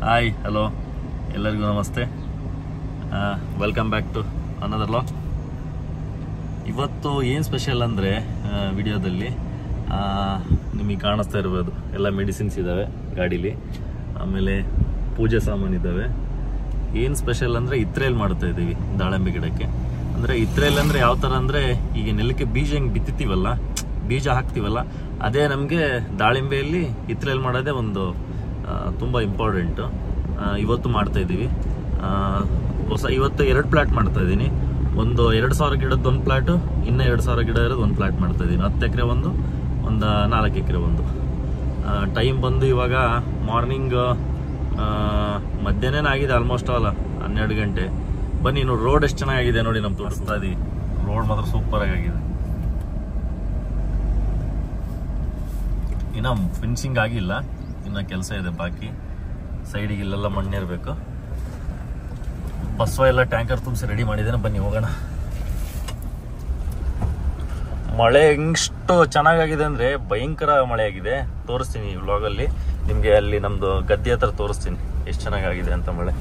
hi hello ಎಲ್ಲರಿಗೂ ನಮಸ್ತೆ welcome back to another log ಇವತ್ತು ಏನು ಸ್ಪೆಷಲ್ ಅಂದರೆ ವಿಡಿಯೋದಲ್ಲಿ ನಿಮಗೆ ಕಾಣಿಸ್ತಾ ಇರ್ಬೋದು ಎಲ್ಲ ಮೆಡಿಸಿನ್ಸ್ ಇದ್ದಾವೆ ಗಾಡೀಲಿ ಆಮೇಲೆ ಪೂಜೆ ಸಾಮಾನು ಇದ್ದಾವೆ ಏನು ಸ್ಪೆಷಲ್ ಅಂದರೆ ಇತ್ರೇಲ್ ಮಾಡ್ತಾ ಇದ್ದೀವಿ ದಾಳಿಂಬೆ ಗಿಡಕ್ಕೆ ಅಂದರೆ ಇತ್ರೇಲ್ ಅಂದರೆ ಯಾವ ಥರ ಅಂದರೆ ಈಗ ನೆಲಕ್ಕೆ ಬೀಜ ಹೆಂಗೆ ಬಿತ್ತಿತೀವಲ್ಲ ಬೀಜ ಹಾಕ್ತೀವಲ್ಲ ಅದೇ ನಮಗೆ ದಾಳಿಂಬೆಯಲ್ಲಿ ಇತ್ರೇಲ್ ಮಾಡೋದೇ ಒಂದು ಆ, ತುಂಬ ಇಂಪಾರ್ಟೆಂಟು ಇವತ್ತು ಮಾಡ್ತಾ ಇದ್ದೀವಿ ಆ, ಹೊಸ ಇವತ್ತು ಎರಡು ಪ್ಲಾಟ್ ಮಾಡ್ತಾ ಇದ್ದೀನಿ ಒಂದು ಎರಡು ಸಾವಿರ ಗಿಡದ ಒಂದು ಪ್ಲಾಟು ಇನ್ನೂ ಎರಡು ಸಾವಿರ ಗಿಡ ಇರೋದು ಒಂದು ಪ್ಲಾಟ್ ಮಾಡ್ತಾ ಇದ್ದೀನಿ ಹತ್ತು ಎಕರೆ ಒಂದು ಒಂದು ನಾಲ್ಕು ಎಕರೆ ಒಂದು ಟೈಮ್ ಬಂದು ಇವಾಗ ಮಾರ್ನಿಂಗ್ ಮಧ್ಯಾಹ್ನ ಆಗಿದೆ ಆಲ್ಮೋಸ್ಟ್ ಆಲ್ ಹನ್ನೆರಡು ಗಂಟೆ ಬನ್ನಿ ನೋಡಿ ರೋಡ್ ಎಷ್ಟು ಚೆನ್ನಾಗಿದೆ ನೋಡಿ ನಮ್ಮ ತೋರಿಸ್ತಾ ಇದೀವಿ ರೋಡ್ ಮಾತ್ರ ಸೂಪರ್ ಆಗಿದೆ ಇನ್ನ ಫಿನಿಶಿಂಗ್ ಆಗಿಲ್ಲ ಇನ್ನ ಕೆಲಸ ಇದೆ ಬಾಕಿ ಸೈಡಿಗೆ ಇಲ್ಲೆಲ್ಲ ಮಣ್ಣಿರ್ಬೇಕು ಬಸ್ವ ಎಲ್ಲ ಟ್ಯಾಂಕರ್ ತುಂಬಿಸಿ ರೆಡಿ ಮಾಡಿದ್ದೇನೆ ಬನ್ನಿ ಹೋಗೋಣ ಮಳೆ ಹೆಂಗಷ್ಟು ಚೆನ್ನಾಗಾಗಿದೆ ಅಂದ್ರೆ ಭಯಂಕರ ಮಳೆ ಆಗಿದೆ ತೋರಿಸ್ತೀನಿ ಈ ವ್ಲಾಗಲ್ಲಿ ನಿಮಗೆ ಅಲ್ಲಿ ನಮ್ದು ಗದ್ದೆ ಹತ್ರ ತೋರಿಸ್ತೀನಿ ಎಷ್ಟು ಚೆನ್ನಾಗಾಗಿದೆ ಅಂತ ಮಳೆ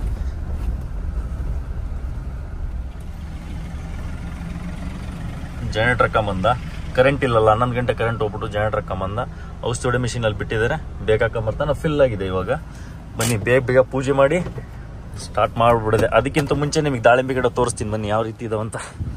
ಜನರೇಟರ್ ಬಂದ ಕರೆಂಟ್ ಇಲ್ಲಲ್ಲ ಹನ್ನೊಂದು ಗಂಟೆ ಕರೆಂಟ್ ಹೋಗ್ಬಿಟ್ಟು ಜನರೇಟರ್ ಬಂದ ಔಷಧಿ ಹೊಡೆ ಮಿಷಿನ್ ಅಲ್ಲಿ ಬಿಟ್ಟಿದ್ದಾರೆ ಬೇಗ ಹಾಕೊಂಬರ್ತಾನೆ ಫಿಲ್ ಆಗಿದೆ ಇವಾಗ ಬನ್ನಿ ಬೇಗ ಬೇಗ ಪೂಜೆ ಮಾಡಿ ಸ್ಟಾರ್ಟ್ ಮಾಡ್ಬಿಡಿದೆ ಅದಕ್ಕಿಂತ ಮುಂಚೆ ನಿಮಗೆ ದಾಳಿಂಬೆ ಗಿಡ ತೋರಿಸ್ತೀನಿ ಬನ್ನಿ ಯಾವ ರೀತಿ ಇದಾವಂತ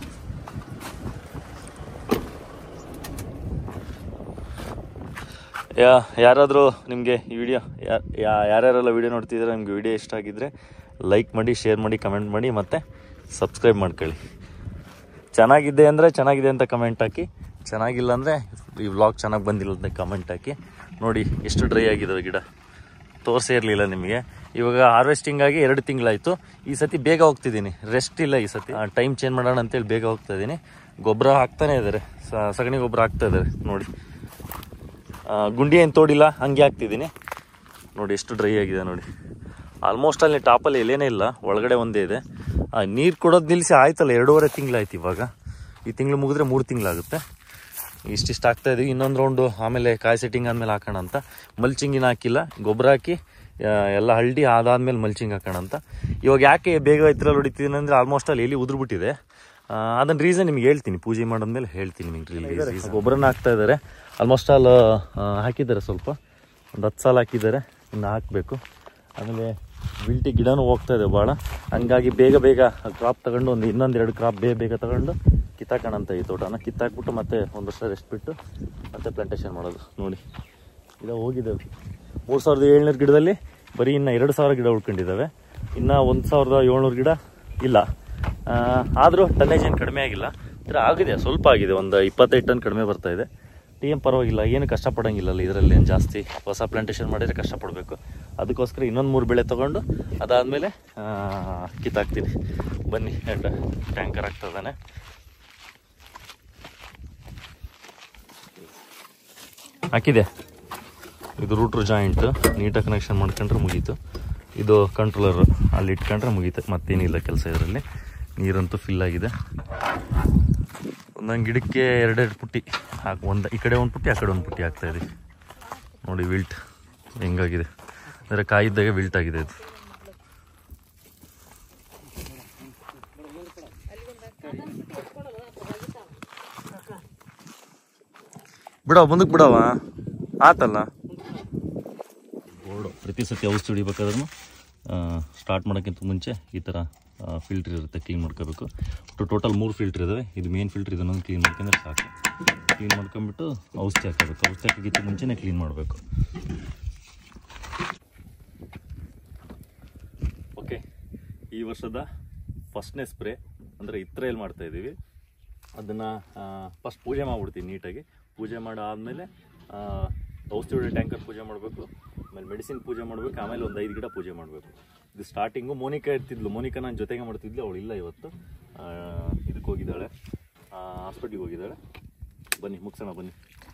ಯಾ ಯಾರಾದರೂ ನಿಮಗೆ ಈ ವಿಡಿಯೋ ಯಾರ್ಯಾರೆಲ್ಲ ವಿಡಿಯೋ ನೋಡ್ತಿದ್ದಾರೆ ನಿಮ್ಗೆ ವಿಡಿಯೋ ಇಷ್ಟ ಆಗಿದ್ರೆ ಲೈಕ್ ಮಾಡಿ ಶೇರ್ ಮಾಡಿ ಕಮೆಂಟ್ ಮಾಡಿ ಮತ್ತು ಸಬ್ಸ್ಕ್ರೈಬ್ ಮಾಡ್ಕೊಳ್ಳಿ ಚೆನ್ನಾಗಿದೆ ಅಂದರೆ ಚೆನ್ನಾಗಿದೆ ಅಂತ ಕಮೆಂಟ್ ಹಾಕಿ ಚೆನ್ನಾಗಿಲ್ಲ ಅಂದರೆ ಈ ವ್ಲಾಗ್ ಚೆನ್ನಾಗಿ ಬಂದಿಲ್ಲ ಅಂತ ಕಮೆಂಟ್ ಹಾಕಿ ನೋಡಿ ಎಷ್ಟು ಡ್ರೈ ಆಗಿದಾವೆ ಗಿಡ ತೋರಿಸೇ ಇರಲಿಲ್ಲ ನಿಮಗೆ ಇವಾಗ ಹಾರ್ವೆಸ್ಟಿಂಗ್ ಆಗಿ ಎರಡು ತಿಂಗಳಾಯಿತು ಈ ಸತಿ ಬೇಗ ಹೋಗ್ತಿದ್ದೀನಿ ರೆಸ್ಟ್ ಇಲ್ಲ ಈ ಸತಿ ಟೈಮ್ ಚೇಂಜ್ ಮಾಡೋಣ ಅಂತೇಳಿ ಬೇಗ ಹೋಗ್ತಾ ಇದ್ದೀನಿ ಗೊಬ್ಬರ ಹಾಕ್ತಾನೆ ಇದ್ದಾರೆ ಸ- ಸಗಣಿ ಗೊಬ್ಬರ ಹಾಕ್ತಾ ಇದ್ದಾರೆ ನೋಡಿ ಆ, ಗುಂಡಿ ಏನು ತೋಡಿಲ್ಲ ಹಂಗೆ ಹಾಕ್ತಿದ್ದೀನಿ ನೋಡಿ ಎಷ್ಟು ಡ್ರೈ ಆಗಿದೆ ನೋಡಿ ಆಲ್ಮೋಸ್ಟ್ ಅಲ್ಲಿ ಟಾಪಲ್ಲಿ ಎಲೇನೇ ಇಲ್ಲ ಒಳಗಡೆ ಒಂದೇ ಇದೆ ನೀರು ಕೊಡೋದು ನಿಲ್ಲಿಸಿ ಆಯ್ತಲ್ಲ ಎರಡೂವರೆ ತಿಂಗಳಾಯ್ತು ಇವಾಗ ಈ ತಿಂಗಳು ಮುಗಿದ್ರೆ ಮೂರು ತಿಂಗಳಾಗುತ್ತೆ ಇಷ್ಟಿಷ್ಟು ಹಾಕ್ತಾ ಇದೀವಿ ಇನ್ನೊಂದು ರೌಂಡು ಆಮೇಲೆ ಕಾಯಿ ಸೆಟ್ಟಿಂಗ್ ಆದಮೇಲೆ ಹಾಕೋಣ ಅಂತ ಮಲ್ಚಿಂಗಿನ ಹಾಕಿಲ್ಲ ಗೊಬ್ಬರ ಹಾಕಿ ಆ, ಎಲ್ಲ ಹಳ್ಳಿ ಅದಾದ್ಮೇಲೆ ಮಲ್ಚಿಂಗ್ ಹಾಕೋಣ ಅಂತ ಇವಾಗ ಯಾಕೆ ಬೇಗ ಎತ್ತರಲ್ಲಿ ಹೊಡಿತಿದ್ದೀನಿ ಅಂದರೆ ಆಲ್ಮೋಸ್ಟ್ ಅಲ್ಲಿ ಎಲ್ಲಿ ಉದುರ್ಬಿಟ್ಟಿದೆ ಅದನ್ನ ರೀಸನ್ ನಿಮ್ಗೆ ಹೇಳ್ತೀನಿ ಪೂಜೆ ಮಾಡಿದ್ಮೇಲೆ ಹೇಳ್ತೀನಿ ನಿಮ್ಗೆ ಗೊಬ್ಬರನ ಹಾಕ್ತಾ ಇದ್ದಾರೆ ಆಲ್ಮೋಸ್ಟ್ ಆಲ್ ಹಾಕಿದ್ದಾರೆ ಸ್ವಲ್ಪ ಒಂದು ಹತ್ತು ಸಾಲ ಹಾಕಿದ್ದಾರೆ ಇನ್ನು ಹಾಕಬೇಕು ಆಮೇಲೆ ವಿಲ್ಟಿ ಗಿಡನೂ ಹೋಗ್ತಾ ಇದೆ ಭಾಳ ಹಂಗಾಗಿ ಬೇಗ ಬೇಗ ಕ್ರಾಪ್ ತಗೊಂಡು ಒಂದು ಇನ್ನೊಂದು ಎರಡು ಕ್ರಾಪ್ ಬೇಗ ಬೇಗ ತಗೊಂಡು ಕಿತ್ತಾಕೋಣಂತ ಈ ತೋಟನ ಕಿತ್ತಾಕ್ಬಿಟ್ಟು ಮತ್ತೆ ಒಂದು ವರ್ಷ ರೆಸ್ಟ್ ಬಿಟ್ಟು ಮತ್ತೆ ಪ್ಲಾಂಟೇಶನ್ ಮಾಡೋದು ನೋಡಿ ಗಿಡ ಹೋಗಿದ್ದಾವೆ ಮೂರು ಸಾವಿರದ ಏಳ್ನೂರು ಗಿಡದಲ್ಲಿ ಬರೀ ಇನ್ನು ಎರಡು ಸಾವಿರ ಗಿಡ ಉಳ್ಕೊಂಡಿದ್ದಾವೆ ಇನ್ನು ಒಂದು ಸಾವಿರದ ಏಳ್ನೂರು ಗಿಡ ಇಲ್ಲ ಆದರೂ ಟನ್ನೇಜ್ ಏನು ಕಡಿಮೆ ಆಗಿಲ್ಲ ಅಂದರೆ ಆಗಿದೆ ಸ್ವಲ್ಪ ಆಗಿದೆ ಒಂದು ಇಪ್ಪತ್ತೈದು ಟನ್ ಕಡಿಮೆ ಬರ್ತಾ ಇದೆ ಏನು ಪರವಾಗಿಲ್ಲ ಏನು ಕಷ್ಟಪಡೋಂಗಿಲ್ಲಲ್ಲ ಇದರಲ್ಲಿ ಏನು ಜಾಸ್ತಿ ಹೊಸ ಪ್ಲಾಂಟೇಶನ್ ಮಾಡಿದರೆ ಕಷ್ಟಪಡಬೇಕು ಅದಕ್ಕೋಸ್ಕರ ಇನ್ನೊಂದು ಮೂರು ಬೆಳೆ ತೊಗೊಂಡು ಅದಾದಮೇಲೆ ಕಿತ್ತಾಕ್ತೀನಿ ಬನ್ನಿ ಟ್ಯಾಂಕರ್ ಆಗ್ತದಾನೆ ಹಾಕಿದೆ ಇದು ರೂಟ್ರ್ ಜಾಯಿಂಟ್ ನೀಟಾಗಿ ಕನೆಕ್ಷನ್ ಮಾಡ್ಕೊಂಡ್ರೆ ಮುಗೀತು ಇದು ಕಂಟ್ರೋಲರ್ ಅಲ್ಲಿ ಇಟ್ಕೊಂಡ್ರೆ ಮುಗೀತು ಮತ್ತೇನಿಲ್ಲ ಕೆಲಸ ಇದರಲ್ಲಿ ನೀರಂತೂ ಫಿಲ್ ಆಗಿದೆ ಒಂದೊಂದು ಗಿಡಕ್ಕೆ ಎರಡೆರಡು ಪುಟ್ಟಿ ಹಾಕಿ ಒಂದು ಈ ಕಡೆ ಒಂದು ಪುಟ್ಟಿ ಆ ಕಡೆ ಒಂದು ಪುಟ್ಟಿ ಹಾಕ್ತಾ ಇದೀವಿ ನೋಡಿ ವಿಲ್ಟ್ ಹೆಂಗಾಗಿದೆ ಅಂದರೆ ಕಾಯಿದ್ದಾಗ ವಿಲ್ಟ್ ಆಗಿದೆ ಇದು ಬಿಡವ ಮುಂದಕ್ಕೆ ಬಿಡವ ಆತಲ್ಲ ಬೋರ್ಡು ಪ್ರತಿ ಸತಿ ಔಷಧಿ ಹೊಡಿಬೇಕಾದ್ರೂ ಸ್ಟಾರ್ಟ್ ಮಾಡೋಕ್ಕಿಂತ ಮುಂಚೆ ಈ ಥರ ಫಿಲ್ಟ್ರ್ ಇರುತ್ತೆ ಕ್ಲೀನ್ ಮಾಡ್ಕೋಬೇಕು ಟೋಟಲ್ ಮೂರು ಫಿಲ್ಟ್ರ್ ಇದಾವೆ ಇದು ಮೇನ್ ಫಿಲ್ಟ್ರ್ ಇದನ್ನೊಂದು ಕ್ಲೀನ್ ಮಾಡ್ಕೊಂಡ್ರೆ ಸಾಕು ಕ್ಲೀನ್ ಮಾಡ್ಕೊಂಬಿಟ್ಟು ಔಷಧಿ ಹಾಕಬೇಕು ಔಷಧಿ ಹಾಕೋಕ್ಕಿಂತ ಮುಂಚೆನೇ ಕ್ಲೀನ್ ಮಾಡಬೇಕು ಓಕೆ ಈ ವರ್ಷದ ಫಸ್ಟ್ನೇ ಸ್ಪ್ರೇ ಅಂದರೆ ಇತ್ರೆಯಲ್ಲಿ ಮಾಡ್ತಾ ಇದ್ದೀವಿ ಅದನ್ನು ಫಸ್ಟ್ ಪೂಜೆ ಮಾಡಿಬಿಡ್ತೀನಿ ನೀಟಾಗಿ ಪೂಜೆ ಮಾಡಾದಮೇಲೆ ಔಷಧಿ ಹೊಡೆ ಟ್ಯಾಂಕರ್ ಪೂಜೆ ಮಾಡಬೇಕು ಆಮೇಲೆ ಮೆಡಿಸಿನ್ ಪೂಜೆ ಮಾಡಬೇಕು ಆಮೇಲೆ ಒಂದು ಐದು ಗಿಡ ಪೂಜೆ ಮಾಡಬೇಕು ಇದು ಸ್ಟಾರ್ಟಿಂಗು ಮೋನಿಕಾ ಇರ್ತಿದ್ಲು ಮೋನಿಕಾ ನಾನು ಜೊತೆಗೆ ಮಾಡ್ತಿದ್ಲು ಅವಳು ಇಲ್ಲ ಇವತ್ತು ಇದಕ್ಕೆ ಹೋಗಿದ್ದಾಳೆ ಹಾಸ್ಪಿಟ್ಲಿಗೆ ಹೋಗಿದ್ದಾಳೆ ಬನ್ನಿ ಮುಗಿಸೋಣ ಬನ್ನಿ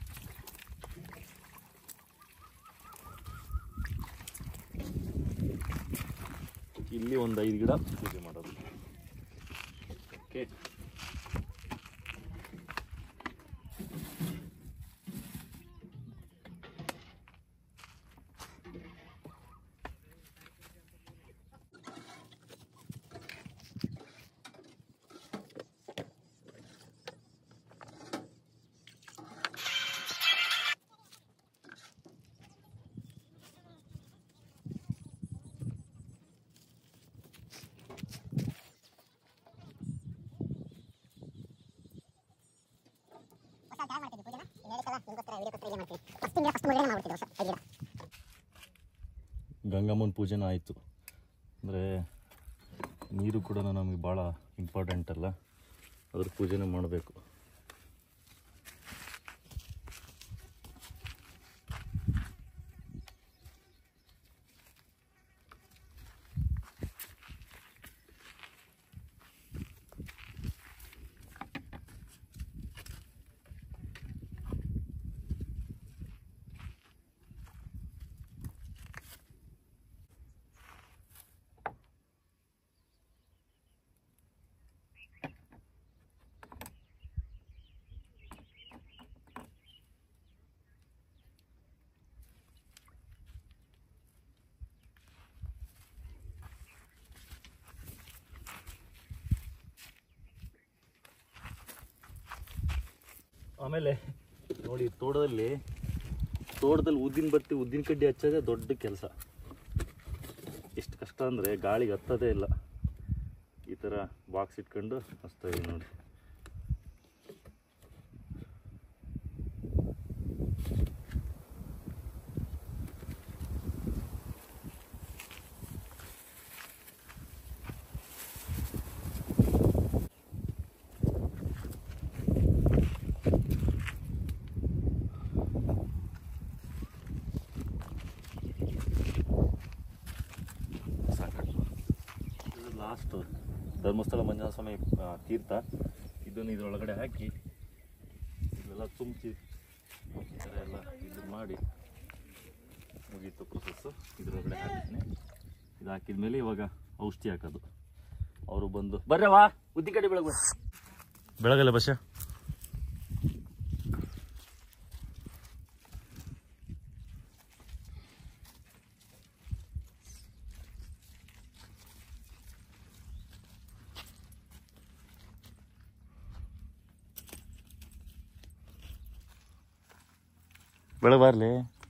ಇಲ್ಲಿ ಒಂದು ಐದು ಗಿಡ ಪೂಜೆ ಮಾಡೋದು ಓಕೆ ಗಂಗಮ್ಮನ ಪೂಜೆನೂ ಆಯಿತು ಅಂದರೆ ನೀರು ಕೂಡ ನಮಗೆ ಭಾಳ ಇಂಪಾರ್ಟೆಂಟ್ ಅಲ್ಲ ಅದ್ರ ಪೂಜೆನೇ ಮಾಡಬೇಕು ಆಮೇಲೆ ನೋಡಿ ತೋಟದಲ್ಲಿ ತೋಟದಲ್ಲಿ ಉದ್ದಿನ ಬತ್ತಿ ಉದ್ದಿನ ಕಡ್ಡಿ ಹಚ್ಚೋದೇ ದೊಡ್ಡ ಕೆಲಸ ಎಷ್ಟು ಕಷ್ಟ ಅಂದರೆ ಗಾಳಿಗೆ ಹತ್ತೋದೇ ಇಲ್ಲ ಈ ಥರ ಬಾಕ್ಸ್ ಇಟ್ಕೊಂಡು ಹಚ್ತಾ ಇದೀವಿ ನೋಡಿ ಸಾಕು ಇದು ಲಾಸ್ಟು ಧರ್ಮಸ್ಥಳ ಮಂಜುನಾಥ ಸ್ವಾಮಿ ಆ, ತೀರ್ಥ ಇದನ್ನು ಇದರೊಳಗಡೆ ಹಾಕಿ ಇದೆಲ್ಲ ತುಂಬಿ ಈ ಥರ ಎಲ್ಲ ಇದು ಮಾಡಿ ಮುಗೀತು ಪ್ರೊಸೆಸ್ಸು ಇದರೊಳಗಡೆ ಹಾಕ್ತೀನಿ ಇದು ಹಾಕಿದ ಮೇಲೆ ಇವಾಗ ಔಷಧಿ ಹಾಕೋದು ಅವರು ಬಂದು ಬರ್ರವಾ ಉದ್ದಿ ಕಡೆ ಬೆಳಗ್ಗೆ ಬೆಳಗಲ್ಲ ಬಸ್ಸ ಬೆಳಗ್ಗೆ ಬರಲಿ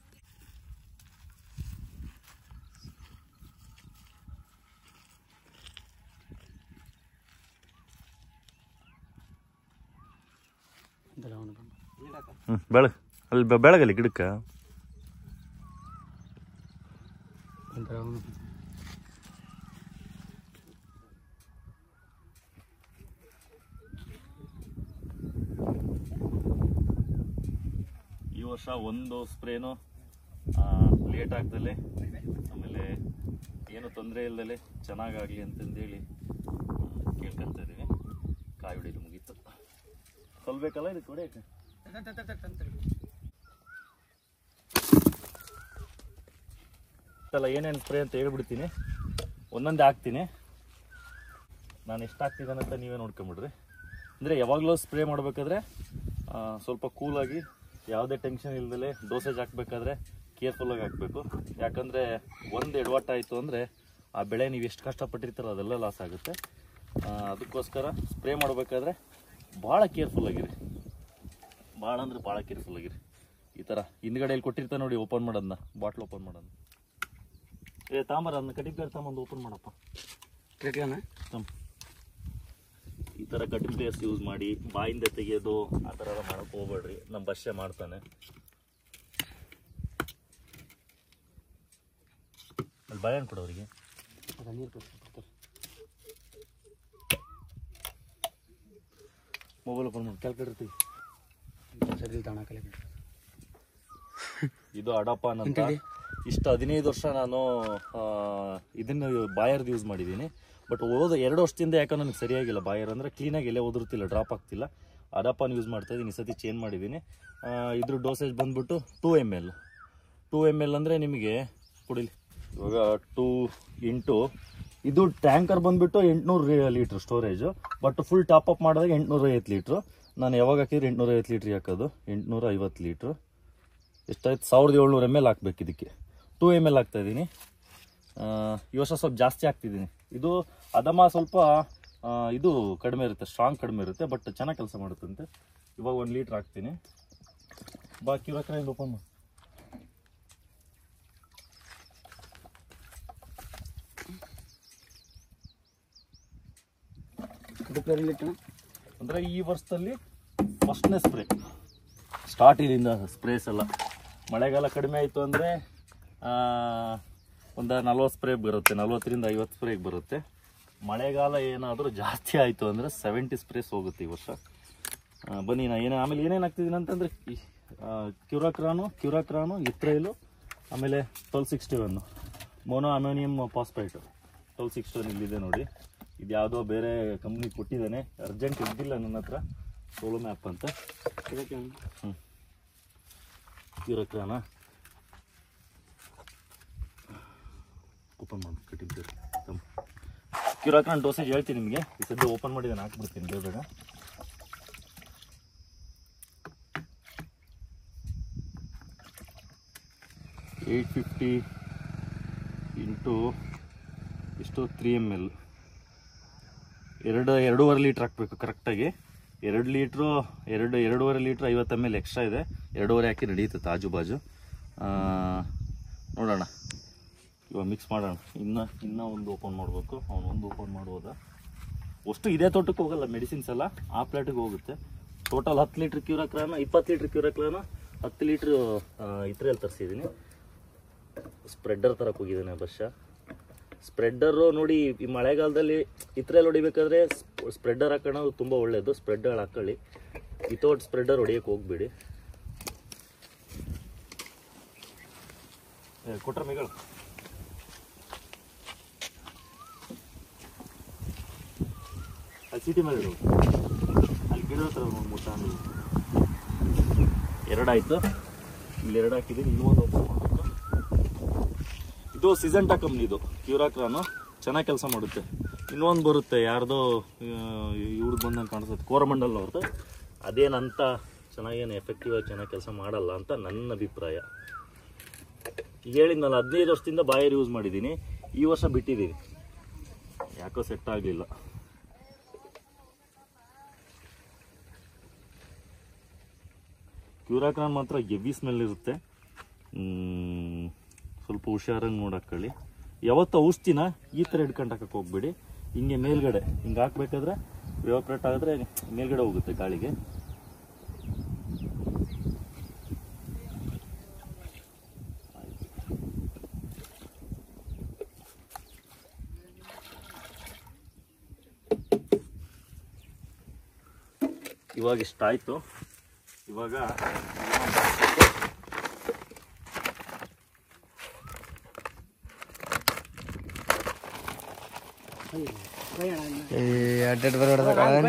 ಹ್ಞೂ ಬೆಳಗ್ಗೆ ಅಲ್ಲಿ ಬೆ- ಬೆಳಗಲ್ಲಿ ಗಿಡಕ್ಕೆ ಈ ವರ್ಷ ಒಂದು ಸ್ಪ್ರೇನು ಲೇಟ್ ಆಗ್ದಲೆ ಆಮೇಲೆ ಏನು ತೊಂದರೆ ಇಲ್ದಲೆ ಚೆನ್ನಾಗಾಗಲಿ ಅಂತಂದೇಳಿ ಆ, ಕೇಳ್ಕೊಂತ ಇದೀವಿ ಕಾಯಿ ಹೊಡಿದು ಮುಗೀತು ಕೊಲ್ಬೇಕಲ್ಲ ಇದಕ್ಕೆ ಹೊಡೆಯಕ್ಕೆ ಅಲ್ಲ ಏನೇನು ಸ್ಪ್ರೇ ಅಂತ ಹೇಳ್ಬಿಡ್ತೀನಿ ಒಂದೊಂದೇ ಹಾಕ್ತೀನಿ ನಾನು ಎಷ್ಟು ಹಾಕ್ತಿದ್ದೇನೆ ಅಂತ ನೀವೇ ನೋಡ್ಕೊಂಬಿಡ್ರಿ ಅಂದರೆ ಯಾವಾಗಲೂ ಸ್ಪ್ರೇ ಮಾಡಬೇಕಾದ್ರೆ ಸ್ವಲ್ಪ ಕೂಲಾಗಿ ಯಾವುದೇ ಟೆನ್ಷನ್ ಇಲ್ದಲೆ ಡೋಸೇಜ್ ಹಾಕಬೇಕಾದ್ರೆ ಕೇರ್ಫುಲ್ಲಾಗಿ ಹಾಕಬೇಕು ಯಾಕಂದರೆ ಒಂದು ಎಡವಟ್ಟಾಯಿತು ಅಂದರೆ ಆ ಬೆಳೆ ನೀವು ಎಷ್ಟು ಕಷ್ಟಪಟ್ಟಿರ್ತಾರೋ ಅದೆಲ್ಲ ಲಾಸ್ ಆಗುತ್ತೆ ಆ, ಅದಕ್ಕೋಸ್ಕರ ಸ್ಪ್ರೇ ಮಾಡಬೇಕಾದ್ರೆ ಭಾಳ ಕೇರ್ಫುಲ್ಲಾಗಿರಿ ಭಾಳ ಅಂದ್ರೆ ಭಾಳ ಕೇರ್ಫುಲ್ಲಾಗಿರಿ ಈ ಥರ ಹಿಂದ್ಗಡೆಯಲ್ಲಿ ಕೊಟ್ಟಿರ್ತಾರೆ ನೋಡಿ ಓಪನ್ ಮಾಡೋದನ್ನ ಬಾಟ್ಲ್ ಓಪನ್ ಮಾಡೋದು ಏ ತಾಂಬರ ಅದನ್ನ ಕಟಿಂಗ್ ಪ್ಲೇಯರ್ ತಗೊಂಬಂದು ಓಪನ್ ಮಾಡಪ್ಪ ತಮ್ಮ ಈ ಥರ ಕಟಿಂಗ್ ಪ್ಲೇಸ್ ಯೂಸ್ ಮಾಡಿ ಬಾಯಿಂದ ತೆಗೆಯೋದು ಆ ಥರ ಎಲ್ಲ ಮಾಡಕ್ಕೆ ಹೋಗ್ಬೇಡ್ರಿ ನಮ್ಮ ಬಸ್ಸೆ ಮಾಡ್ತಾನೆ ಅಲ್ಲಿ ಬಾಳೆಹಣ್ಣು ಕೊಡು ಅವರಿಗೆ ಮೊಬೈಲ್ ಓಪನ್ ಮಾಡಿ ಕ್ಯಾಲ್ಕುಲೇಟರ್ ತೆಗಿ ಇದು ಅಡಪಾನ್ ಅಂತ ಇಷ್ಟು ಹದಿನೈದು ವರ್ಷ ನಾನು ಆ, ಇದನ್ನ ಬಾಯರ್ದು ಯೂಸ್ ಮಾಡಿದ್ದೀನಿ ಬಟ್ ಹೋದ ಎರಡು ವರ್ಷದಿಂದ ಯಾಕೋ ನನಗೆ ಸರಿಯಾಗಿಲ್ಲ ಬಾಯರ್ ಅಂದರೆ ಕ್ಲೀನಾಗಿ ಎಲ್ಲೇ ಉದುರುತ್ತಿಲ್ಲ ಡ್ರಾಪ್ ಆಗ್ತಿಲ್ಲ ಅಡಪಾನ್ ಯೂಸ್ ಮಾಡ್ತಾ ಇದ್ದೀನಿ ಈ ಸತಿ ಚೇಂಜ್ ಮಾಡಿದ್ದೀನಿ ಆ, ಇದ್ರ ಡೋಸೇಜ್ ಬಂದ್ಬಿಟ್ಟು two M L two M L ಅಂದರೆ ನಿಮಗೆ ಕುಡಿಲಿ ಇವಾಗ ಟೂ ಇಂಟು ಇದು ಟ್ಯಾಂಕರ್ ಬಂದ್ಬಿಟ್ಟು ಎಂಟುನೂರು litre storage but full top up ಮಾಡಿದಾಗ ಎಂಟುನೂರ ಐವತ್ತು ಲೀಟ್ರು ನಾನು ಯಾವಾಗ ಹಾಕಿದ್ರೆ ಎಂಟುನೂರ ಐವತ್ತು ಲೀಟ್ರ್ ಹಾಕೋದು ಎಂಟುನೂರ ಐವತ್ತು ಲೀಟ್ರು ಎಷ್ಟಾಯ್ತು ಸಾವಿರದ ಏಳ್ನೂರು ಎಮ್ ಎಲ್ ಹಾಕ್ಬೇಕು ಇದಕ್ಕೆ ಟೂ ಎಮ್ ಎಲ್ ಹಾಕ್ತಾ ಇದ್ದೀನಿ ಈ ವರ್ಷ ಸ್ವಲ್ಪ ಜಾಸ್ತಿ ಹಾಕ್ತಿದ್ದೀನಿ ಇದು ಅದಮ ಸ್ವಲ್ಪ ಆ, ಇದು ಕಡಿಮೆ ಇರುತ್ತೆ ಸ್ಟ್ರಾಂಗ್ ಕಡಿಮೆ ಇರುತ್ತೆ ಬಟ್ ಚೆನ್ನಾಗಿ ಕೆಲಸ ಮಾಡುತ್ತಂತೆ ಇವಾಗ ಒಂದು ಲೀಟ್ರ್ ಹಾಕ್ತೀನಿ ಬಾಕಿ ಇವಾಗ ಓಪನ್ ಮಾಡಿ ಅಂದರೆ ಈ ವರ್ಷದಲ್ಲಿ ಫಸ್ಟ್ನೇ ಸ್ಪ್ರೇ ಸ್ಟಾರ್ಟ್ ಇಲ್ಲಿಂದ ಸ್ಪ್ರೇಸ್ ಎಲ್ಲ ಮಳೆಗಾಲ ಕಡಿಮೆ ಆಯಿತು ಅಂದರೆ ಒಂದು ನಲ್ವತ್ತು ಸ್ಪ್ರೇ ಬರುತ್ತೆ ನಲ್ವತ್ತರಿಂದ ಐವತ್ತು ಸ್ಪ್ರೇಗೆ ಬರುತ್ತೆ ಮಳೆಗಾಲ ಏನಾದರೂ ಜಾಸ್ತಿ ಆಯಿತು ಅಂದರೆ ಸೆವೆಂಟಿ ಸ್ಪ್ರೇಸ್ ಹೋಗುತ್ತೆ ಈ ವರ್ಷ ಆ, ಬನ್ನಿ ನಾ ಏನು ಆಮೇಲೆ ಏನೇನು ಆಗ್ತಿದ್ದೀನಿ ಅಂತಂದರೆ ಕ್ಯೂರಾಕ್ರಾನು ಕ್ಯೂರಾಕ್ರಾನು ಇತ್ರೈಲು ಆಮೇಲೆ twelve sixty one mono ammonium phosphate twelve sixty one ಇಲ್ಲಿದೆ ನೋಡಿ ಇದು ಯಾವುದೋ ಬೇರೆ ಕಂಪ್ನಿ ಕೊಟ್ಟಿದ್ದಾನೆ ಅರ್ಜೆಂಟ್ ಇದ್ದಿಲ್ಲ ನನ್ನ ಹತ್ರ ಸೋಲೋ ಮ್ಯಾಪ್ ಅಂತ ಹ್ಞೂ ಕ್ಯೂರಾಕ್ರಾನ ಓಪನ್ ಮಾಡಿ ಕಟ್ಟಿದ್ದು ಕ್ಯೂರಾಕ್ರಾನ್ ಡೋಸೇಜ್ ಹೇಳ್ತೀನಿ ನಿಮಗೆ ಈ ಸದ್ಯ ಓಪನ್ ಮಾಡಿ ನಾನು ಹಾಕ್ಬಿಡ್ತೀನಿ ಬೇಗ ಬೇಗ ಏಯ್ಟ್ ಫಿಫ್ಟಿ ಇಂಟು ಇಷ್ಟು ತ್ರೀ ಎಮ್ ಎಲ್ ಎರಡು ಎರಡೂವರೆ ಲೀಟ್ರ್ ಹಾಕಬೇಕು ಕರೆಕ್ಟಾಗಿ ಎರಡು ಲೀಟ್ರು ಎರಡು ಎರಡೂವರೆ ಲೀಟ್ರ್ ಐವತ್ತು ಎಮ್ ಎಲ್ ಎಕ್ಸ್ಟ್ರಾ ಇದೆ ಎರಡೂವರೆ ಹಾಕಿ ನಡೆಯುತ್ತೆ ಆಜು ಬಾಜು ಆ, ನೋಡೋಣ ಇವಾಗ ಮಿಕ್ಸ್ ಮಾಡೋಣ ಇನ್ನು ಇನ್ನೂ ಒಂದು ಓಪನ್ ಮಾಡಬೇಕು ಅವನು ಒಂದು ಓಪನ್ ಮಾಡ್ಬೋದಾ ಅಷ್ಟು ಇದೇ ತೋಟಕ್ಕೆ ಹೋಗಲ್ಲ ಮೆಡಿಸಿನ್ಸ್ ಎಲ್ಲ ಆ ಪ್ಲೇಟಿಗೆ ಹೋಗುತ್ತೆ ಟೋಟಲ್ ಹತ್ತು ಲೀಟ್ರ್ ಕ್ಯೂರಕ್ರಾನ ಇಪ್ಪತ್ತು ಲೀಟ್ರ್ ಕ್ಯೂರಕ್ರಾನ ಹತ್ತು ಲೀಟ್ರ್ ಇದ್ರಲ್ಲಿ ತರಿಸಿದ್ದೀನಿ ಸ್ಪ್ರೆಡ್ಡರ್ ತರಕ್ಕೆ ಹೋಗಿದ್ದಾನೆ ವರ್ಷ ಸ್ಪ್ರೆಡ್ಡರು ನೋಡಿ ಈ ಮಳೆಗಾಲದಲ್ಲಿ ಇತ್ರೆಯಲ್ಲಿ ಹೊಡಿಬೇಕಾದ್ರೆ ಸ್ಪ್ರೆಡ್ಡರ್ ಹಾಕೋಣ ತುಂಬ ಒಳ್ಳೆಯದು ಸ್ಪ್ರೆಡ್ಡರ್ ಹಾಕೊಳ್ಳಿ ವಿತೌಟ್ ಸ್ಪ್ರೆಡ್ಡರ್ ಹೊಡಿಯೋಕೆ ಹೋಗ್ಬೇಡಿ ಏ, ಕೊಟ್ರ ಮೇಗಳು ಅಲ್ಲಿ ಸಿಟಿ ಮೇಲೆ ಇಡು ಅಲ್ಲಿ ಗಿಡದ ಹತ್ರ ಒಂದು ಮೂರು ತಾಂಡು ಎರಡಾಯ್ತು ಇಲ್ಲಿ ಎರಡು ಹಾಕಿದ್ದೀನಿ ಇನ್ನೊಂದು ಓಪನ್ ಮಾಡಬೇಕು ಇದು ಸಿಜೆಂಟಾ ಕಂಪ್ನಿದು ಕ್ಯೂರಾಕ್ರಾನು ಚೆನ್ನಾಗಿ ಕೆಲಸ ಮಾಡುತ್ತೆ ಇನ್ನೊಂದು ಬರುತ್ತೆ ಯಾರ್ದೋ ಇವ್ರದ್ದು ಬಂದಂಗೆ ಕಾಣಿಸುತ್ತೆ ಕೋರಮಂಡಲ್ ಅವ್ರದ್ದು ಅದೇನಂತ ಚೆನ್ನಾಗೇನು ಎಫೆಕ್ಟಿವ್ ಆಗಿ ಚೆನ್ನಾಗಿ ಕೆಲಸ ಮಾಡಲ್ಲ ಅಂತ ನನ್ನ ಅಭಿಪ್ರಾಯ ಈಗ ಹೇಳಿದ್ನಲ್ಲ ಹದಿನೈದು ವರ್ಷದಿಂದ ಬಾಯರ್ ಯೂಸ್ ಮಾಡಿದ್ದೀನಿ ಈ ವರ್ಷ ಬಿಟ್ಟಿದ್ದೀನಿ ಯಾಕೋ ಸೆಟ್ ಆಗಲಿಲ್ಲ ಕ್ಯೂರಾಕ್ರಾನ್ ಮಾತ್ರ ಎವಿ ಸ್ಮೆಲ್ ಇರುತ್ತೆ ಹ್ಮ್, ಸ್ವಲ್ಪ ಹುಷಾರಾಗಿ ನೋಡಾಕೊಳ್ಳಿ ಯಾವತ್ತು ಔಷಧಿನ ಈ ಥರ ಹಿಡ್ಕೊಂಡು ಹಾಕಕ್ಕೆ ಹೋಗ್ಬೇಡಿ ಹಿಂಗೆ ಮೇಲ್ಗಡೆ ಹಿಂಗೆ ಹಾಕ್ಬೇಕಾದ್ರೆ ವ್ಯವಪ್ರೇಟ್ ಆಗಿದ್ರೆ ಮೇಲ್ಗಡೆ ಹೋಗುತ್ತೆ ಗಾಳಿಗೆ ಇವಾಗ ಇಷ್ಟಾಯ್ತು ಇವಾಗ ಅಡ್ಡಾಡ್ ಬರೋಡ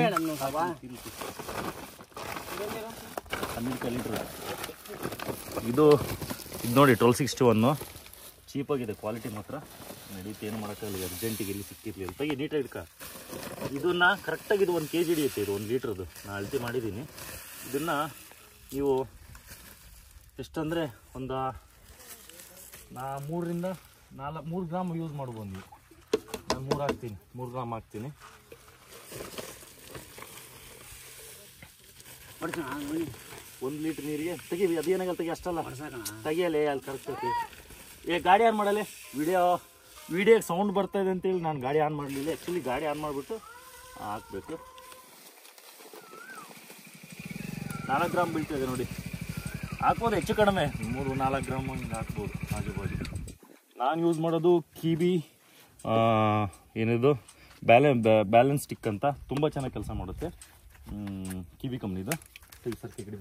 ಹನ್ನೆರಡು ಲೀಟ್ರ್ ಇದು ಇದು ನೋಡಿ ಟ್ವೆಲ್ ಸಿಕ್ಸ್ಟಿ ಒನ್ನು ಚೀಪಾಗಿದೆ ಕ್ವಾಲಿಟಿ ಮಾತ್ರ ನಡೀತು ಏನು ಮಾಡೋಕ್ಕಾಗಲ್ಲ ಅರ್ಜೆಂಟಿಗೆ ಎಲ್ಲಿ ಸಿಕ್ಕಿರ್ಲಿಲ್ಲ ತೆಗಿ ನೀಟಾಗಿ ಇಡ್ಕ ಇದನ್ನು ಕರೆಕ್ಟಾಗಿ ಇದು ಒಂದು ಕೆ ಜಿ ಹಿಡಿಯುತ್ತೆ ಇದು ಒಂದು ಲೀಟ್ರದ್ದು ನಾನು ಅಳತೆ ಮಾಡಿದ್ದೀನಿ ಇದನ್ನು ನೀವು ಎಷ್ಟಂದರೆ ಒಂದು ನಾ ಮೂರರಿಂದ ನಾಲ್ಕು ಮೂರು ಗ್ರಾಮ್ ಯೂಸ್ ಮಾಡ್ಬೋದು ನೀವು ನಾನು ಮೂರು ಹಾಕ್ತೀನಿ ಮೂರು ಗ್ರಾಮ್ ಹಾಕ್ತೀನಿ ಒಂದು ಲೀಟ್ರ್ ನೀರಿಗೆ ತೆಗಿ ಅದೇನಾಗಲ್ಲ ತೆಗಿ ಅಷ್ಟಲ್ಲ ತೆಗಿಯಲ್ಲ ಅಲ್ಲಿ ಕರೆಕ್ಟ್ ಏ ಗಾಡಿ ಆನ್ ಮಾಡಲೆ ವಿಡಿಯೋ ವಿಡಿಯೋಗೆ ಸೌಂಡ್ ಬರ್ತಾ ಇದೆ ಅಂತೇಳಿ ನಾನು ಗಾಡಿ ಆನ್ ಮಾಡಲಿಲ್ಲ ಆ್ಯಕ್ಚುಲಿ ಗಾಡಿ ಆನ್ ಮಾಡಿಬಿಟ್ಟು ಹಾಕಬೇಕು ನಾಲ್ಕು ಗ್ರಾಮ್ ಬೀಳ್ತಿದೆ ನೋಡಿ ಹಾಕ್ಬೋದು ಹೆಚ್ಚು ಕಡಿಮೆ ಮೂರು ನಾಲ್ಕು ಗ್ರಾಮ್ ಹಿಂಗೆ ಹಾಕ್ಬೋದು ಆಜು ಬಾಜು ನಾನು ಯೂಸ್ ಮಾಡೋದು ಕಿಬಿ ಏನಿದು ಬ್ಯಾಲೆ ಬ್ಯಾಲೆನ್ಸ್ ಸ್ಟಿಕ್ ಅಂತ ತುಂಬ ಚೆನ್ನಾಗಿ ಕೆಲಸ ಮಾಡುತ್ತೆ ಕಿವಿ ಕಂಪ್ನಿದು ತೆಗಿ ಸರ್ ಕಡೆ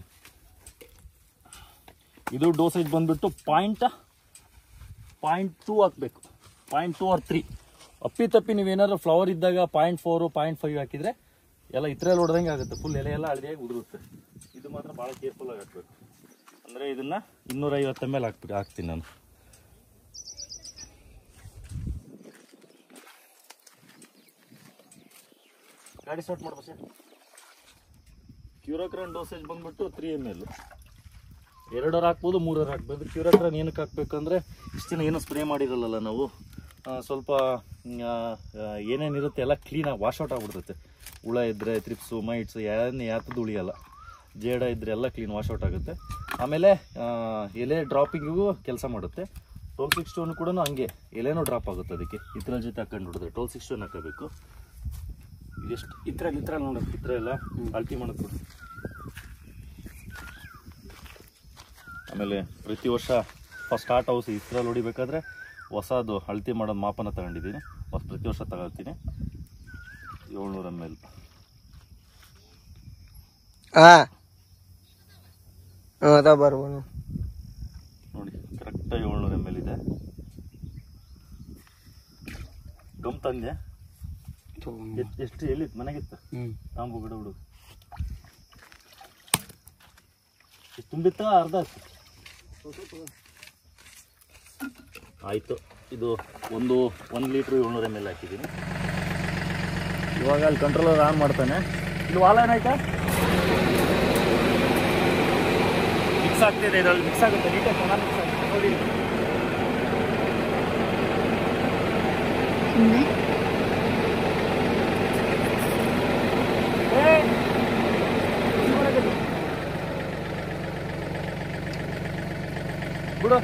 ಇದು ಡೋಸೇಜ್ ಬಂದ್ಬಿಟ್ಟು ಪಾಯಿಂಟ್ ಪಾಯಿಂಟ್ ಟೂ ಹಾಕಬೇಕು ಪಾಯಿಂಟ್ ಟೂ ಆರ್ ತ್ರೀ ಅಪ್ಪಿ ತಪ್ಪಿ ನೀವೇನಾದ್ರು ಫ್ಲವರ್ ಇದ್ದಾಗ ಪಾಯಿಂಟ್ ಫೋರು ಪಾಯಿಂಟ್ ಫೈವ್ ಹಾಕಿದರೆ ಎಲ್ಲ ಇತ್ರೆಯಲ್ಲಿ ಹೊಡೆದಂಗೆ ಆಗುತ್ತೆ ಫುಲ್ ಎಲೆ ಎಲ್ಲ ಹಳದಿಯಾಗಿ ಉದುರುತ್ತೆ ಇದು ಮಾತ್ರ ಭಾಳ ಕೇರ್ಫುಲ್ಲಾಗಿ ಹಾಕಬೇಕು ಅಂದರೆ ಇದನ್ನು ಇನ್ನೂರೈವತ್ತು ಎಮ್ ಎಲ್ ಹಾಕ್ಬೇಕು ಹಾಕ್ತೀನಿ ನಾನು ಗಾಡಿ ಸ್ಟಾರ್ಟ್ ಮಾಡ್ಬೋ ಸರ್ ಕ್ಯೂರೋಕ್ರಾನ್ ಡೋಸೇಜ್ ಬಂದ್ಬಿಟ್ಟು ತ್ರೀ ಎಮ್ ಎಲ್ ಎರಡರ ಹಾಕ್ಬೋದು ಮೂರರ ಹಾಕ್ಬೋದು ಕ್ಯೂರೋಕ್ರಾನ್ ಏನಕ್ಕೆ ಹಾಕ್ಬೇಕಂದ್ರೆ ಇಷ್ಟು ದಿನ ಏನೂ ಸ್ಪ್ರೇ ಮಾಡಿರಲ್ಲ ನಾವು ಆ, ಸ್ವಲ್ಪ ಆ, ಆ, ಏನೇನಿರುತ್ತೆ ಎಲ್ಲ ಕ್ಲೀನಾಗಿ ವಾಶ್ಔಟ್ ಆಗ್ಬಿಡ್ತೈತೆ ಹುಳ ಇದ್ದರೆ ತ್ರಿಪ್ಸು ಮೈಟ್ಸ್ ಏನು ಯಾತದ್ದು ಉಳಿಯಲ್ಲ ಜೇಡ ಇದ್ದರೆ ಎಲ್ಲ ಕ್ಲೀನ್ ವಾಶ್ಔಟ್ ಆಗುತ್ತೆ ಆಮೇಲೆ ಆ, ಎಲೆ ಡ್ರಾಪಿಂಗಿಗೂ ಕೆಲಸ ಮಾಡುತ್ತೆ ಟ್ವೆಲ್ ಸಿಕ್ಸ್ ಟೋನ್ ಕೂಡ ಹಂಗೆ ಎಲೆನೂ ಡ್ರಾಪ್ ಆಗುತ್ತೆ ಅದಕ್ಕೆ ಇದ್ರ ಜೊತೆ ಹಾಕೊಂಡು ಹಿಡಿದ್ರೆ ಟ್ವೆಲ್ ಸಿಕ್ಸ್ ಟೋನ್ ಹಾಕಬೇಕು ಇದೆಷ್ಟು ಇದ್ರಲ್ಲಿ ಇದ್ರಲ್ಲಿ ನೋಡು ಇತ್ರ ಎಲ್ಲ ಅಳ್ತಿ ಮಾಡೋದು ಆಮೇಲೆ ಪ್ರತಿ ವರ್ಷ ಫಸ್ಟ್ ಸ್ಟಾರ್ಟ್ ಹೌಸ್ ಇಸ್ರಲ್ಲಿ ಹೊಡಿಬೇಕಾದ್ರೆ ಹೊಸದು ಅಳತೆ ಮಾಡೋದು ಮಾಪನ ತಗೊಂಡಿದ್ದೀನಿ ಹೊಸ ಪ್ರತಿ ವರ್ಷ ತಗೊಳ್ತೀನಿ ಏಳ್ನೂರ ಎಮ್ ಎಲ್ ಹಾ ಅದ ಬರ್ಬೋದು ನೋಡಿ ಕರೆಕ್ಟಾಗಿ ಏಳ್ನೂರ ಎಮ್ ಎಲ್ ಇದೆ ಗಮ್ ತಂದೆ ಎಷ್ಟ್- ಎಷ್ಟು ಎಲ್ಲಿತ್ತು ಮನೆಗಿತ್ತು ಹ್ಮ್ ತಾಂಬು ಗಿಡ ಹುಡುಗ ಎಷ್ಟು ತುಂಬಿತ್ತ ಅರ್ಧ ಆಯ್ತು ಆಯಿತು ಇದು ಒಂದು ಒಂದು ಲೀಟ್ರ್ ಏಳ್ನೂರ ಎಮ್ ಎಲ್ ಹಾಕಿದ್ದೀನಿ ಇವಾಗ ಅಲ್ಲಿ ಕಂಟ್ರೋಲರ್ ಆನ್ ಮಾಡ್ತಾನೆ ಇಲ್ಲಿ ವಾಲ ಏನಾಯ್ತಾ ಮಿಕ್ಸ್ ಆಗ್ತಿದೆ ಇದರಲ್ಲಿ ಮಿಕ್ಸ್ ಆಗುತ್ತೆ ನೀಟಾಗಿ ಚೆನ್ನಾಗಿ ಮಿಕ್ಸ್ ಆಗುತ್ತೆ ನೋಡಿ ಬಿಡು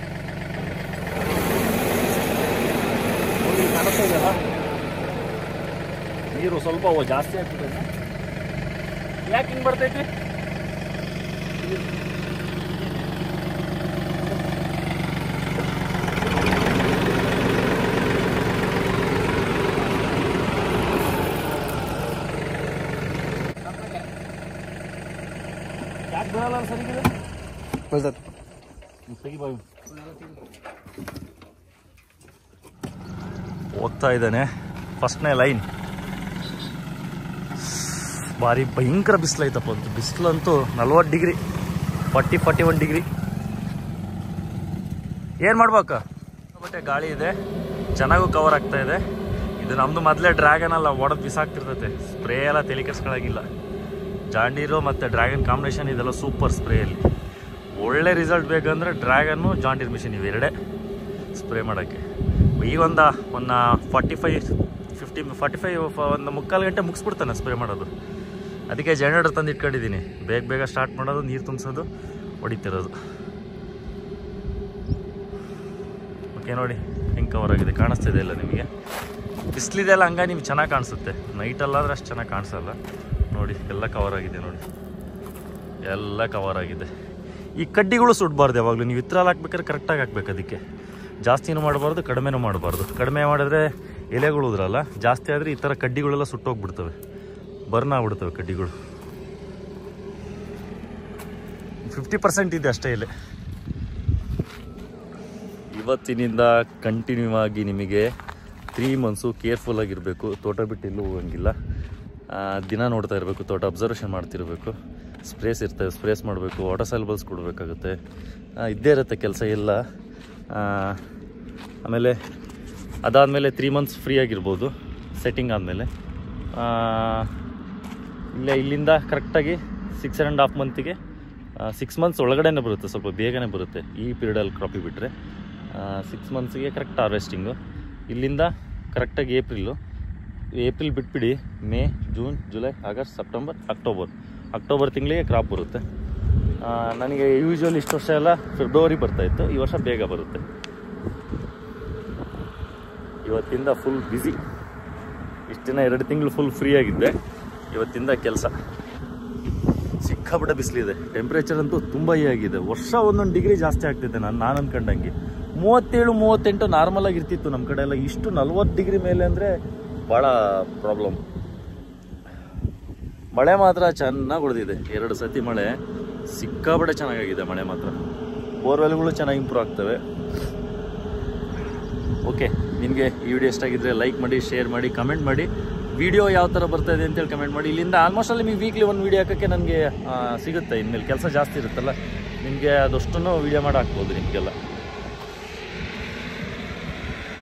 ನೋಡಿ, ಕಾಣಿಸ್ತಾ ಇದೆಯಲ್ಲ ನೀರು ಸ್ವಲ್ಪ ಓ ಜಾಸ್ತಿ ಆಗ್ತಿದೆ ಯಾಕೆ ಹಿಂಗೆ ಬರ್ತೈತಿ ಯಾಕೆ ಬರಲ್ಲ ಸರಿಗಿದೆ ಬರ್ತದೆ ತೆಗಿ ಬಾಯ್ ಹೋಗ್ತಾ ಇದ್ದಾನೆ ಫಸ್ಟ್ನೇ ಲೈನ್ ಭಾರಿ ಭಯಂಕರ ಬಿಸಿಲೈತಪ್ಪ ಅದು ಬಿಸಿಲಂತೂ ನಲ್ವತ್ತು degree forty forty one degree ಏನು ಮಾಡ್ಬೇಕ ಬಟ್ಟೆ ಗಾಳಿ ಇದೆ ಚೆನ್ನಾಗೂ ಕವರ್ ಆಗ್ತಾ ಇದೆ ಇದು ನಮ್ಮದು ಮೊದಲೇ ಡ್ರ್ಯಾಗನ್ ಅಲ್ಲ ಒಡೆದು ಬಿಸಾಕ್ತಿರ್ತೈತೆ ಸ್ಪ್ರೇ ಎಲ್ಲ ತಲೆ ಕೆಡ್ಸ್ಕೊಳಂಗಿಲ್ಲ ಜಾಂಡೀರು ಮತ್ತು ಡ್ರ್ಯಾಗನ್ ಕಾಂಬಿನೇಷನ್ ಇದೆಲ್ಲ ಸೂಪರ್ ಸ್ಪ್ರೇಯಲ್ಲಿ ಒಳ್ಳೆ ರಿಸಲ್ಟ್ ಬೇಕಂದ್ರೆ ಡ್ರ್ಯಾಗನ್ನು ಜಾಂಡೀರ್ ಮಿಷಿನ್ ಇವೆರಡೇ ಸ್ಪ್ರೇ ಮಾಡೋಕ್ಕೆ ಈಗ ಒಂದು ಒಂದು forty five fifty forty five ಒಂದು ಮುಕ್ಕಾಲು ಗಂಟೆ ಮುಗಿಸ್ಬಿಡ್ತಾನೆ ಸ್ಪ್ರೇ ಮಾಡೋದು ಅದಕ್ಕೆ ಜನರೇಟರ್ ತಂದು ಇಟ್ಕೊಂಡಿದ್ದೀನಿ ಬೇಗ ಬೇಗ ಸ್ಟಾರ್ಟ್ ಮಾಡೋದು ನೀರು ತುಂಬಿಸೋದು ಹೊಡಿತಿರೋದು ಓಕೆ ನೋಡಿ ಹೆಂಗೆ ಕವರ್ ಆಗಿದೆ ಕಾಣಿಸ್ತಿದೆ ಇಲ್ಲ ನಿಮಗೆ ಬಿಸಿಲಿದೆಲ್ಲ ಹಂಗ ನಿಮ್ಗೆ ಚೆನ್ನಾಗಿ ಕಾಣಿಸುತ್ತೆ ನೈಟಲ್ಲಾದ್ರೆ ಅಷ್ಟು ಚೆನ್ನಾಗಿ ಕಾಣಿಸಲ್ಲ ನೋಡಿ ಎಲ್ಲ ಕವರ್ ಆಗಿದೆ ನೋಡಿ ಎಲ್ಲ ಕವರ್ ಆಗಿದೆ ಈ ಕಡ್ಡಿಗಳು ಸುಡಬಾರ್ದು ಯಾವಾಗಲೂ ನೀವು ಇತ್ರಲ್ಲಿ ಹಾಕ್ಬೇಕಾದ್ರೆ ಕರೆಕ್ಟಾಗಿ ಹಾಕ್ಬೇಕು ಅದಕ್ಕೆ ಜಾಸ್ತಿನೂ ಮಾಡಬಾರ್ದು ಕಡಿಮೆನೂ ಮಾಡಬಾರ್ದು ಕಡಿಮೆ ಮಾಡಿದ್ರೆ ಎಲೆಗಳು ಉದ್ರಲ್ಲ ಜಾಸ್ತಿ ಆದರೆ ಈ ಥರ ಕಡ್ಡಿಗಳೆಲ್ಲ ಸುಟ್ಟೋಗ್ಬಿಡ್ತವೆ ಬರ್ನ್ ಆಗ್ಬಿಡ್ತವೆ ಕಡ್ಡಿಗಳು ಫಿಫ್ಟಿ ಪರ್ಸೆಂಟ್ ಇದೆ ಅಷ್ಟೇ ಎಲೆ ಇವತ್ತಿನಿಂದ ಕಂಟಿನ್ಯೂ ಆಗಿ ನಿಮಗೆ ತ್ರೀ ಮಂತ್ಸು ಕೇರ್ಫುಲ್ ಆಗಿರಬೇಕು ತೋಟ ಬಿಟ್ಟು ಎಲ್ಲೂ ಹೋಗಂಗಿಲ್ಲ ಆ, ದಿನ ನೋಡ್ತಾ ಇರಬೇಕು ತೋಟ ಅಬ್ಸರ್ವೇಷನ್ ಮಾಡ್ತಿರಬೇಕು ಸ್ಪ್ರೇಸ್ ಇರ್ತವೆ ಸ್ಪ್ರೇಸ್ ಮಾಡಬೇಕು ವಾಟರ್ ಸೆಲ್ಬಲ್ಸ್ ಕೊಡಬೇಕಾಗುತ್ತೆ ಇದ್ದೇ ಇರುತ್ತೆ ಕೆಲಸ ಎಲ್ಲ ಆ, ಆಮೇಲೆ ಅದಾದಮೇಲೆ ತ್ರೀ ಮಂತ್ಸ್ ಫ್ರೀ ಆಗಿರ್ಬೋದು ಸೆಟ್ಟಿಂಗ್ ಆದಮೇಲೆ ಇಲ್ಲೇ ಇಲ್ಲಿಂದ ಕರೆಕ್ಟಾಗಿ ಸಿಕ್ಸ್ ಆ್ಯಂಡ್ ಹಾಫ್ ಮಂತಿಗೆ ಸಿಕ್ಸ್ ಮಂತ್ಸ್ ಒಳಗಡೆನೇ ಬರುತ್ತೆ ಸ್ವಲ್ಪ ಬೇಗನೆ ಬರುತ್ತೆ ಈ ಪೀರಿಯಡಲ್ಲಿ ಕ್ರಾಪಿಗೆ ಬಿಟ್ಟರೆ ಸಿಕ್ಸ್ ಮಂತ್ಸಿಗೆ ಕರೆಕ್ಟ್ ಹಾರ್ವೆಸ್ಟಿಂಗು ಇಲ್ಲಿಂದ ಕರೆಕ್ಟಾಗಿ ಏಪ್ರಿಲು ಏಪ್ರಿಲ್ ಬಿಟ್ಬಿಡಿ May June July August September October October ತಿಂಗಳಿಗೆ ಕ್ರಾಪ್ ಬರುತ್ತೆ ಆ, ನನಗೆ ಯೂಶ್ವಲ್ ಇಷ್ಟು ವರ್ಷ ಎಲ್ಲ ಫೆಬ್ರವರಿ ಬರ್ತಾಯಿತ್ತು ಈ ವರ್ಷ ಬೇಗ ಬರುತ್ತೆ ಇವತ್ತಿಂದ ಫುಲ್ ಬ್ಯುಸಿ ಇಷ್ಟು ದಿನ ಎರಡು ತಿಂಗಳು ಫುಲ್ ಫ್ರೀ ಆಗಿದ್ದೆ ಇವತ್ತಿಂದ ಕೆಲಸ ಸಿಕ್ಕಾಪಟ್ಟೆ ಬಿಸಿಲಿದೆ ಟೆಂಪ್ರೇಚರ್ ಅಂತೂ ತುಂಬ ಹೈ ಆಗಿದೆ ವರ್ಷ ಒಂದೊಂದು ಡಿಗ್ರಿ ಜಾಸ್ತಿ ಆಗ್ತಿದೆ ನಾನು ನಾನು ಅನ್ಕೊಂಡಂಗೆ ಮೂವತ್ತೇಳು ಮೂವತ್ತೆಂಟು ನಾರ್ಮಲ್ ಆಗಿ ಇರ್ತಿತ್ತು ನಮ್ಮ ಕಡೆ ಎಲ್ಲ ಇಷ್ಟು ನಲ್ವತ್ತು ಡಿಗ್ರಿ ಮೇಲೆ ಅಂದರೆ ಭಾಳ ಪ್ರಾಬ್ಲಮ್ ಮಳೆ ಮಾತ್ರ ಚೆನ್ನಾಗಿ ಹೊಡೆದಿದೆ ಎರಡು ಸತಿ ಮಳೆ ಸಿಕ್ಕಾಪಟ್ಟೆ ಚೆನ್ನಾಗಾಗಿದೆ ಮಳೆ ಮಾತ್ರ ಬೋರ್ವೆಲ್ಗಳು ಚೆನ್ನಾಗಿ ಇಂಪ್ರೂವ್ ಆಗ್ತವೆ ಓಕೆ ನಿಮಗೆ ಈ ವಿಡಿಯೋ ಇಷ್ಟ ಆಗಿದ್ರೆ ಲೈಕ್ ಮಾಡಿ ಶೇರ್ ಮಾಡಿ ಕಮೆಂಟ್ ಮಾಡಿ ವಿಡಿಯೋ ಯಾವ ಥರ ಬರ್ತಾ ಇದೆ ಅಂತೇಳಿ ಕಮೆಂಟ್ ಮಾಡಿ ಇಲ್ಲಿಂದ ಆಲ್ಮೋಸ್ಟ್ ಅಲ್ಲಿ ನಿಮಗೆ ವೀಕ್ಲಿ ಒಂದು ವಿಡಿಯೋ ಹಾಕೋಕ್ಕೆ ನನಗೆ ಸಿಗುತ್ತೆ ಇನ್ಮೇಲೆ ಕೆಲಸ ಜಾಸ್ತಿ ಇರುತ್ತಲ್ಲ ನಿಮಗೆ ಅದಷ್ಟನ್ನು ವಿಡಿಯೋ ಮಾಡಿ ಹಾಕ್ಬೋದು ನಿಮಗೆಲ್ಲ